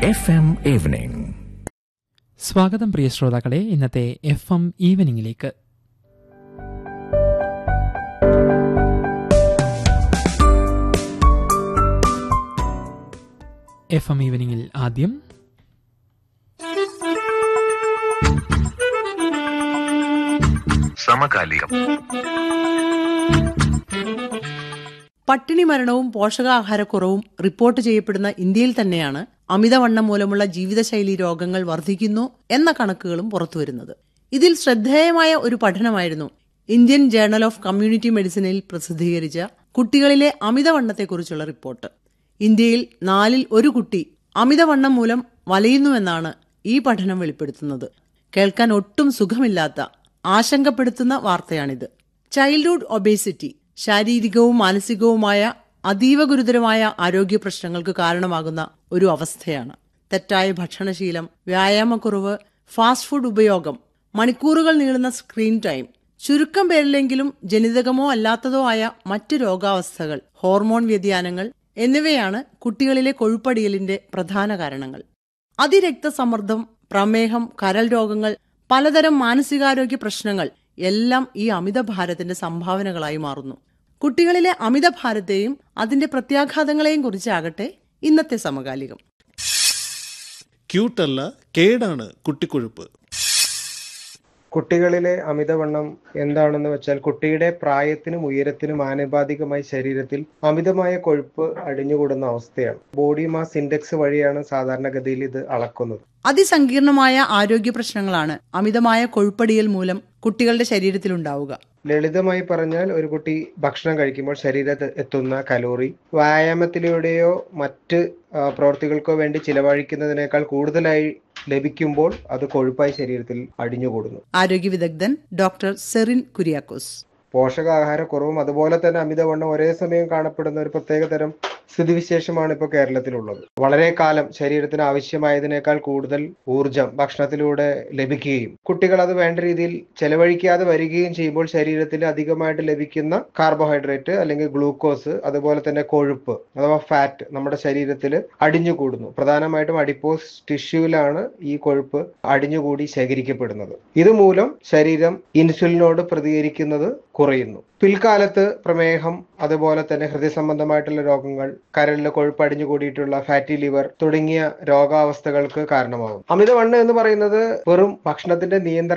FM Evening. സ്വാഗതം പ്രിയ ശ്രോതാക്കളെ ഇന്നത്തെ എഫ് എം ഈവനിങ്ങിലേക്ക് എഫ് എം ഈവനിങ്ങിൽ ആദ്യം സമകാലികം പട്ടിണി മരണവും പോഷകാഹാരക്കുറവും റിപ്പോർട്ട് ചെയ്യപ്പെടുന്ന ഇന്ത്യയിൽ തന്നെയാണ് അമിതവണ്ണം മൂലമുള്ള ജീവിതശൈലി രോഗങ്ങൾ വർദ്ധിക്കുന്നു എന്ന കണക്കുകളും പുറത്തുവരുന്നത് ഇതിൽ ശ്രദ്ധേയമായ ഒരു പഠനമായിരുന്നു ഇന്ത്യൻ ജേർണൽ ഓഫ് കമ്മ്യൂണിറ്റി മെഡിസിനിൽ പ്രസിദ്ധീകരിച്ച കുട്ടികളിലെ അമിതവണ്ണത്തെക്കുറിച്ചുള്ള റിപ്പോർട്ട് ഇന്ത്യയിൽ നാലിൽ ഒരു കുട്ടി അമിതവണ്ണം മൂലം വലയുന്നുവെന്നാണ് ഈ പഠനം വെളിപ്പെടുത്തുന്നത് കേൾക്കാൻ ഒട്ടും സുഖമില്ലാത്ത ആശങ്കപ്പെടുത്തുന്ന വാർത്തയാണിത് ചൈൽഡ്ഹുഡ് ഒബേസിറ്റി ശാരീരികവും മാനസികവുമായ അതീവ ഗുരുതരമായ ആരോഗ്യ പ്രശ്നങ്ങൾക്ക് കാരണമാകുന്ന ഒരു അവസ്ഥയാണ് തെറ്റായ ഭക്ഷണശീലം വ്യായാമക്കുറവ് ഫാസ്റ്റ് ഫുഡ് ഉപയോഗം മണിക്കൂറുകൾ നീളുന്ന സ്ക്രീൻ ടൈം ചുരുക്കം പേരിലെങ്കിലും ജനിതകമോ അല്ലാത്തതോ ആയ മറ്റ് രോഗാവസ്ഥകൾ ഹോർമോൺ വ്യതിയാനങ്ങൾ എന്നിവയാണ് കുട്ടികളിലെ കൊഴുപ്പടിയലിന്റെ പ്രധാന കാരണങ്ങൾ അതിരക്തസമ്മർദ്ദം പ്രമേഹം കരൾ രോഗങ്ങൾ പലതരം മാനസികാരോഗ്യ പ്രശ്നങ്ങൾ എല്ലാം ഈ അമിതഭാരത്തിന്റെ സംഭാവനകളായി മാറുന്നു കുട്ടികളിലെ അമിതഭാരത്തെയും അതിന്റെ പ്രത്യാഘാതങ്ങളെയും കുറിച്ചാകട്ടെ ഇന്നത്തെ സമകാലികം ക്യൂട്ടല്ല കേടാണ് കുട്ടിക്കൊഴുപ്പ് കുട്ടികളിലെ അമിതവണ്ണം എന്താണെന്ന് വെച്ചാൽ കുട്ടിയുടെ പ്രായത്തിനും ഉയരത്തിനും ആനുപാതികമായി ശരീരത്തിൽ അമിതമായ കൊഴുപ്പ് അടിഞ്ഞുകൂടുന്ന അവസ്ഥയാണ് ബോഡി മാസ് ഇൻഡെക്സ് വഴിയാണ് സാധാരണഗതിയിൽ ഇത് അളക്കുന്നത് അതിസങ്കീർണമായ ആരോഗ്യ പ്രശ്നങ്ങളാണ് അമിതമായ കൊഴുപ്പടിയൽ മൂലം കുട്ടികളുടെ ശരീരത്തിലുണ്ടാവുക ലളിതമായി പറഞ്ഞാൽ ഒരു കുട്ടി ഭക്ഷണം കഴിക്കുമ്പോൾ ശരീരത്തിൽ എത്തുന്ന കലോറി വ്യായാമത്തിലൂടെയോ മറ്റ് ആ, പ്രവൃത്തികൾക്കോ വേണ്ടി ചിലവഴിക്കുന്നതിനേക്കാൾ കൂടുതലായി ലഭിക്കുമ്പോൾ അത് കൊഴുപ്പായി ശരീരത്തിൽ അടിഞ്ഞുകൂടുന്നു ആരോഗ്യ വിദഗ്ധൻ ഡോക്ടർ സെറിൻ കുര്യാക്കോസ് പോഷകാഹാരക്കുറവും അതുപോലെ തന്നെ അമിതവണ്ണം ഒരേ സമയം കാണപ്പെടുന്ന ഒരു പ്രത്യേക തരം സ്ഥിതിവിശേഷമാണ് ഇപ്പോൾ കേരളത്തിലുള്ളത് വളരെ കാലം ശരീരത്തിന് ആവശ്യമായതിനേക്കാൾ കൂടുതൽ ഊർജം ഭക്ഷണത്തിലൂടെ ലഭിക്കുകയും കുട്ടികൾ അത് വേണ്ട രീതിയിൽ ചെലവഴിക്കാതെ വരികയും ചെയ്യുമ്പോൾ ശരീരത്തിൽ അധികമായിട്ട് ലഭിക്കുന്ന കാർബോഹൈഡ്രേറ്റ് അല്ലെങ്കിൽ ഗ്ലൂക്കോസ് അതുപോലെ തന്നെ കൊഴുപ്പ് അഥവാ ഫാറ്റ് നമ്മുടെ ശരീരത്തിൽ അടിഞ്ഞുകൂടുന്നു പ്രധാനമായിട്ടും അഡിപ്പോസ് ടിഷ്യൂവിലാണ് ഈ കൊഴുപ്പ് അടിഞ്ഞുകൂടി ശേഖരിക്കപ്പെടുന്നത് ഇതുമൂലം ശരീരം ഇൻസുലിനോട് പ്രതികരിക്കുന്നത് കുറയുന്നു പിൽക്കാലത്ത് പ്രമേഹം അതുപോലെ തന്നെ ഹൃദയ സംബന്ധമായിട്ടുള്ള രോഗങ്ങൾ കരളിലെ കൊഴുപ്പ് അടിഞ്ഞുകൂടിയിട്ടുള്ള ഫാറ്റി ലിവർ തുടങ്ങിയ രോഗാവസ്ഥകൾക്ക് കാരണമാകും അമിതവണ്ണം എന്ന് പറയുന്നത് വെറും ഭക്ഷണത്തിന്റെ നിയന്ത്രണം